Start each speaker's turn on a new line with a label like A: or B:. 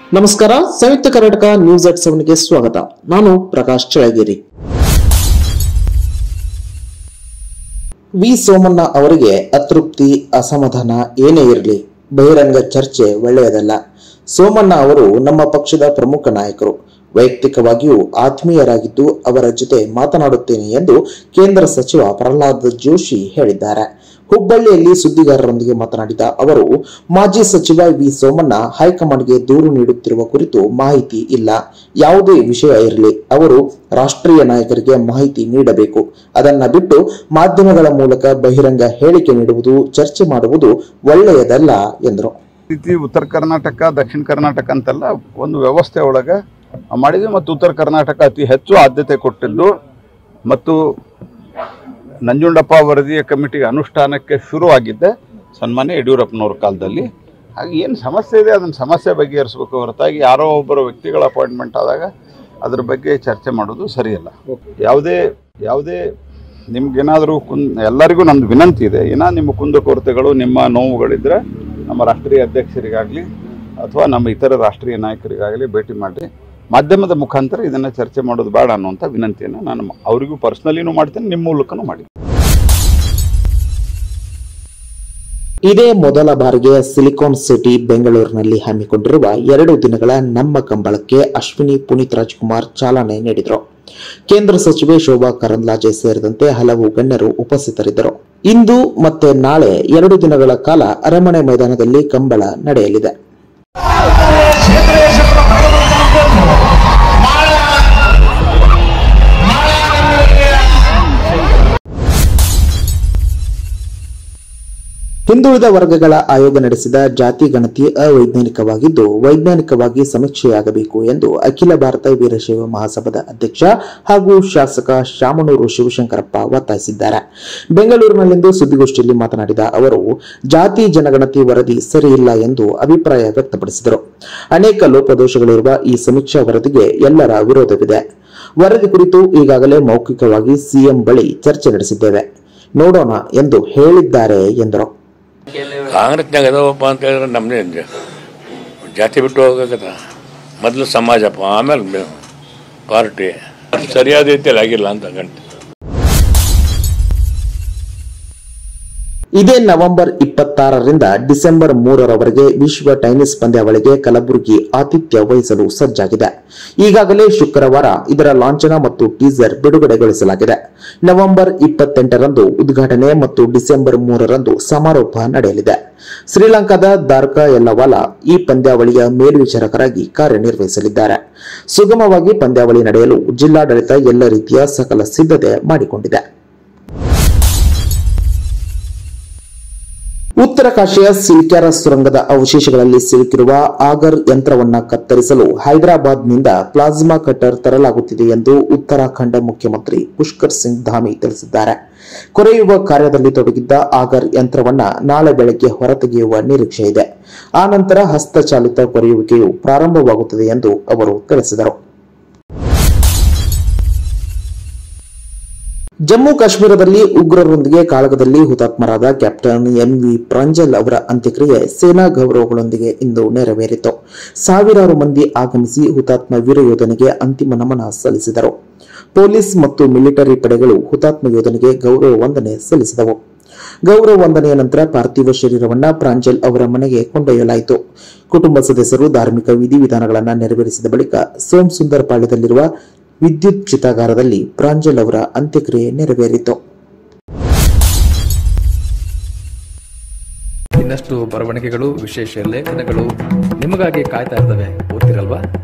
A: ನಮಸ್ಕಾರ Samyukta Karnataka news at ಸೆವೆನ್ಗೆ ಸ್ವಾಗತ ನಾನು ಪ್ರಕಾಶ್ ಚಳಗೇರಿ ವಿ ಸೋಮಣ್ಣ ಅವರಿಗೆ ಅತೃಪ್ತಿ ಅಸಮಾಧಾನ ಏನೇ ಇರಲಿ ಬಹಿರಂಗ ಚರ್ಚೆ ಒಳ್ಳೆಯದಲ್ಲ ಸೋಮಣ್ಣ ಅವರು ನಮ್ಮ ಪಕ್ಷದ ಪ್ರಮುಖ ನಾಯಕರು ವೈಯಕ್ತಿಕವಾಗಿಯೂ ಆತ್ಮೀಯರಾಗಿದ್ದು ಅವರ ಜೊತೆ ಮಾತನಾಡುತ್ತೇನೆ ಎಂದು ಕೇಂದ್ರ ಸಚಿವ ಪ್ರಹ್ಲಾದ್ ಜೋಶಿ ಹೇಳಿದ್ದಾರೆ ಹುಬ್ಬಳ್ಳಿಯಲ್ಲಿ ಸುದ್ದಿಗಾರರೊಂದಿಗೆ ಮಾತನಾಡಿದ ಅವರು ಮಾಜಿ ಸಚಿವ ವಿ ಸೋಮಣ್ಣ ಹೈಕಮಾಂಡ್ಗೆ ದೂರು ನೀಡುತ್ತಿರುವ ಕುರಿತು ಮಾಹಿತಿ ಇಲ್ಲ ಯಾವುದೇ ವಿಷಯ ಇರಲಿ ಅವರು ರಾಷ್ಟ್ರೀಯ ನಾಯಕರಿಗೆ ಮಾಹಿತಿ ನೀಡಬೇಕು ಅದನ್ನ ಬಿಟ್ಟು ಮಾಧ್ಯಮಗಳ ಮೂಲಕ ಬಹಿರಂಗ ಹೇಳಿಕೆ ನೀಡುವುದು ಚರ್ಚೆ ಮಾಡುವುದು ಒಳ್ಳೆಯದಲ್ಲ ಎಂದರು
B: ರೀತಿ ಉತ್ತರ ಕರ್ನಾಟಕ ದಕ್ಷಿಣ ಕರ್ನಾಟಕ ಅಂತಲ್ಲ ಒಂದು ವ್ಯವಸ್ಥೆ ಒಳಗೆ ಮಾಡಿದ್ವಿ ಮತ್ತು ಉತ್ತರ ಕರ್ನಾಟಕ ಅತಿ ಹೆಚ್ಚು ಆದ್ಯತೆ ಕೊಟ್ಟಿದ್ದು ಮತ್ತು ನಂಜುಂಡಪ್ಪ ವರದಿಯ ಕಮಿಟಿಗೆ ಅನುಷ್ಠಾನಕ್ಕೆ ಶುರುವಾಗಿದ್ದೆ ಸನ್ಮಾನ್ಯ ಯಡಿಯೂರಪ್ಪನವ್ರ ಕಾಲದಲ್ಲಿ ಹಾಗೆ ಏನು ಸಮಸ್ಯೆ ಇದೆ ಅದನ್ನು ಸಮಸ್ಯೆ ಬಗೆಹರಿಸಬೇಕು ಹೊರತಾಗಿ ಯಾರೋ ಒಬ್ಬರ ವ್ಯಕ್ತಿಗಳ ಅಪಾಯಿಂಟ್ಮೆಂಟ್ ಆದಾಗ ಅದ್ರ ಬಗ್ಗೆ ಚರ್ಚೆ ಮಾಡೋದು ಸರಿಯಲ್ಲ ಯಾವುದೇ ಯಾವುದೇ ನಿಮ್ಗೇನಾದರೂ ಕುನ್ ಎಲ್ಲರಿಗೂ ನಂದು ವಿನಂತಿ ಇದೆ ಏನೋ ನಿಮ್ಮ ಕುಂದುಕೊರತೆಗಳು ನಿಮ್ಮ ನೋವುಗಳಿದ್ರೆ ನಮ್ಮ ರಾಷ್ಟ್ರೀಯ ಅಧ್ಯಕ್ಷರಿಗಾಗಲಿ ಅಥವಾ ನಮ್ಮ ಇತರ ರಾಷ್ಟ್ರೀಯ ನಾಯಕರಿಗಾಗಲಿ ಭೇಟಿ ಮಾಡಿ ಮಾಧ್ಯಮದ ಮುಖಾಂತರ ಇದನ್ನು ಚರ್ಚೆ ಮಾಡೋದು ಬೇಡ ಅನ್ನುವಂಥ ವಿನಂತಿಯನ್ನು ನಾನು ಮ- ಅವರಿಗೂ ಪರ್ಸ್ನಲಿನೂ ಮಾಡ್ತೇನೆ ನಿಮ್ಮ ಮೂಲಕನೂ ಮಾಡಿ
A: ಇದೇ ಮೊದಲ ಬಾರಿಗೆ ಸಿಲಿಕಾನ್ ಸಿಟಿ ಬೆಂಗಳೂರಿನಲ್ಲಿ ಹಮ್ಮಿಕೊಂಡಿರುವ ಎರಡು ದಿನಗಳ ನಮ್ಮ ಕಂಬಳಕ್ಕೆ ಅಶ್ವಿನಿ ಪುನೀತ್ ರಾಜ್ಕುಮಾರ್ ಚಾಲನೆ ನೀಡಿದರು ಕೇಂದ್ರ ಸಚಿವೆ ಶೋಭಾ ಕರಂದ್ಲಾಜೆ ಸೇರಿದಂತೆ ಹಲವು ಗಣ್ಯರು ಉಪಸ್ಥಿತರಿದ್ದರು ಇಂದು ಮತ್ತೆ ನಾಳೆ ಎರಡು ದಿನಗಳ ಕಾಲ ಅರಮನೆ ಮೈದಾನದಲ್ಲಿ ಕಂಬಳ ನಡೆಯಲಿದೆ ಹಿಂದುಳಿದ ವರ್ಗಗಳ ಆಯೋಗ ನಡೆಸಿದ ಜಾತಿ ಗಣತಿ ಅವೈಜ್ಞಾನಿಕವಾಗಿದ್ದು ವೈಜ್ಞಾನಿಕವಾಗಿ ಸಮೀಕ್ಷೆಯಾಗಬೇಕು ಎಂದು ಅಖಿಲ ಭಾರತ ವೀರಶೈವ ಮಹಾಸಭಾದ ಅಧ್ಯಕ್ಷ ಹಾಗೂ ಶಾಸಕ ಶಾಮನೂರು ಶಿವಶಂಕರಪ್ಪ ಒತ್ತಾಯಿಸಿದ್ದಾರೆ ಬೆಂಗಳೂರಿನಲ್ಲಿಂದು ಸುದ್ದಿಗೋಷ್ಠಿಯಲ್ಲಿ ಮಾತನಾಡಿದ ಅವರು ಜಾತಿ ಜನಗಣತಿ ವರದಿ ಸರಿಯಿಲ್ಲ ಎಂದು ಅಭಿಪ್ರಾಯ ವ್ಯಕ್ತಪಡಿಸಿದರು ಅನೇಕ ಲೋಪದೋಷಗಳಿರುವ ಈ ಸಮೀಕ್ಷಾ ವರದಿಗೆ ಎಲ್ಲರ ವಿರೋಧವಿದೆ ವರದಿ ಕುರಿತು ಈಗಾಗಲೇ ಮೌಖಿಕವಾಗಿ ಸಿಎಂ ಬಳಿ ಚರ್ಚೆ ನಡೆಸಿದ್ದೇವೆ ನೋಡೋಣ ಎಂದು ಹೇಳಿದ್ದಾರೆ ಎಂದರು
C: ಕಾಂಗ್ರೆಸ್ನಾಗ ಅದಾವಪ್ಪ ಅಂತ ಹೇಳಿದ್ರೆ ನಮ್ಮದೇ ಜಾತಿ ಬಿಟ್ಟು ಹೋಗಕತ್ತ ಮೊದಲು ಸಮಾಜಪ್ಪ ಆಮೇಲೆ ಪಾರ್ಟಿ ಅದು ಸರಿಯಾದ ರೀತಿಯಲ್ಲಿ ಆಗಿಲ್ಲ ಅಂತ ಗಂಟೆ
A: ಇದೇ ನವೆಂಬರ್ ಇಪ್ಪತ್ತಾರರಿಂದ ಡಿಸೆಂಬರ್ ಮೂರರವರೆಗೆ ವಿಶ್ವ ಟೆನ್ನಿಸ್ ಪಂದ್ಯಾವಳಿಗೆ ಕಲಬುರಗಿ ಆತಿಥ್ಯ ವಹಿಸಲು ಸಜ್ಜಾಗಿದೆ ಈಗಾಗಲೇ ಶುಕ್ರವಾರ ಇದರ ಲಾಂಛನ ಮತ್ತು ಟೀಸರ್ ಬಿಡುಗಡೆಗೊಳಿಸಲಾಗಿದೆ ನವೆಂಬರ್ ಇಪ್ಪತ್ತೆಂಟರಂದು ಉದ್ಘಾಟನೆ ಮತ್ತು ಡಿಸೆಂಬರ್ ಮೂರರಂದು ಸಮಾರೋಪ ನಡೆಯಲಿದೆ ಶ್ರೀಲಂಕಾದ ದಾರ್ಕಾ ಯಲ್ಲವಾಲಾ ಈ ಪಂದ್ಯಾವಳಿಯ ಮೇಲ್ವಿಚಾರಕರಾಗಿ ಕಾರ್ಯನಿರ್ವಹಿಸಲಿದ್ದಾರೆ ಸುಗಮವಾಗಿ ಪಂದ್ಯಾವಳಿ ನಡೆಯಲು ಜಿಲ್ಲಾಡಳಿತ ಎಲ್ಲ ರೀತಿಯ ಸಕಲ ಸಿದ್ಧತೆ ಮಾಡಿಕೊಂಡಿದೆ ಉತ್ತರ ಕಾಶಿಯ ಸಿಲ್ಕ್ಯಾರ ಸುರಂಗದ ಅವಶೇಷಗಳಲ್ಲಿ ಸಿಲುಕಿರುವ ಆಗರ್ ಯಂತ್ರವನ್ನ ಕತ್ತರಿಸಲು ಹೈದರಾಬಾದ್ನಿಂದ ಪ್ಲಾಸ್ಮಾ ಕಟರ್ ತರಲಾಗುತ್ತಿದೆ ಎಂದು ಉತ್ತರಾಖಂಡ ಮುಖ್ಯಮಂತ್ರಿ ಪುಷ್ಕರ್ ಸಿಂಗ್ ಧಾಮಿ ತಿಳಿಸಿದ್ದಾರೆ ಕೊರೆಯುವ ಕಾರ್ಯದಲ್ಲಿ ತೊಡಗಿದ್ದ ಆಗರ್ ಯಂತ್ರವನ್ನ ನಾಳೆ ಬೆಳಗ್ಗೆ ಹೊರತೆಗೆಯುವ ನಿರೀಕ್ಷೆ ಇದೆ ಆ ನಂತರ ಹಸ್ತಚಾಲಿತ ಕೊರೆಯುವಿಕೆಯು ಪ್ರಾರಂಭವಾಗುತ್ತದೆ ಎಂದು ಅವರು ತಿಳಿಸಿದರು ಜಮ್ಮು ಕಾಶ್ಮೀರದಲ್ಲಿ ಉಗ್ರರೊಂದಿಗೆ ಕಾಳಗದಲ್ಲಿ ಹುತಾತ್ಮರಾದ ಕ್ಯಾಪ್ಟನ್ ಎಂ ವಿ ಪ್ರಾಂಜಲ್ ಅವರ ಅಂತ್ಯಕ್ರಿಯೆ ಸೇನಾ ಗೌರವಗಳೊಂದಿಗೆ ಇಂದು ನೆರವೇರಿತು ಸಾವಿರಾರು ಮಂದಿ ಆಗಮಿಸಿ ಹುತಾತ್ಮ ವೀರ ಯೋಧನಿಗೆ ಅಂತಿಮ ನಮನ ಸಲ್ಲಿಸಿದರು ಪೊಲೀಸ್ ಮತ್ತು ಮಿಲಿಟರಿ ಪಡೆಗಳು ಹುತಾತ್ಮ ಯೋಧನಿಗೆ ಗೌರವ ವಂದನೆ ಸಲ್ಲಿಸಿದವು ಗೌರವ ವಂದನೆಯ ನಂತರ ಪಾರ್ಥಿವ ಶರೀರವನ್ನ ಪ್ರಾಂಜಲ್ ಅವರ ಮನೆಗೆ ಕೊಂಡೊಯ್ಯಲಾಯಿತು ಕುಟುಂಬ ಸದಸ್ಯರು ಧಾರ್ಮಿಕ ವಿಧಿವಿಧಾನಗಳನ್ನು ನೆರವೇರಿಸಿದ ಬಳಿಕ ಸೋಮ್ ಸುಂದರ್ ಪಾಳ್ಯದಲ್ಲಿರುವ ವಿದ್ಯುತ್ ಚಿತಾಗಾರದಲ್ಲಿ ಪ್ರಾಂಜಲ್ ಅವರ ಅಂತ್ಯಕ್ರಿಯೆ ನೆರವೇರಿತು
D: ಇನ್ನಷ್ಟು ಬರವಣಿಗೆಗಳು ವಿಶೇಷ ಲೇಖನಗಳು ನಿಮಗಾಗಿ ಕಾಯ್ತಾ ಇರ್ತವೆ ಓದ್ತಿರಲ್ವಾ